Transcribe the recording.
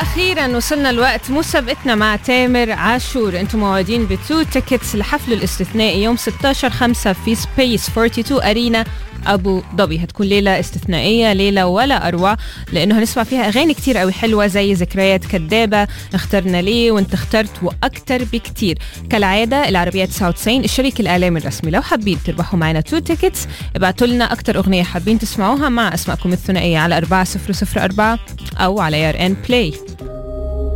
واخيرا وصلنا الوقت مسابقتنا مع تامر عاشور انتم موعدين بتو تيكتس لحفله الاستثنائي يوم 16 5 في سبيس 42 ارينا ابو ظبي هتكون ليله استثنائيه ليله ولا اروع لانه هنسمع فيها اغاني كتير قوي حلوه زي ذكريات كدابه اخترنا ليه وانت اخترت واكتر بكتير كالعاده العربيه 99 الشريك الاعلامي الرسمي لو حابين تربحوا معنا تو تيكتس ابعتوا لنا اكتر اغنيه حابين تسمعوها مع اسمائكم الثنائيه على 4004 او على ار ان بلاي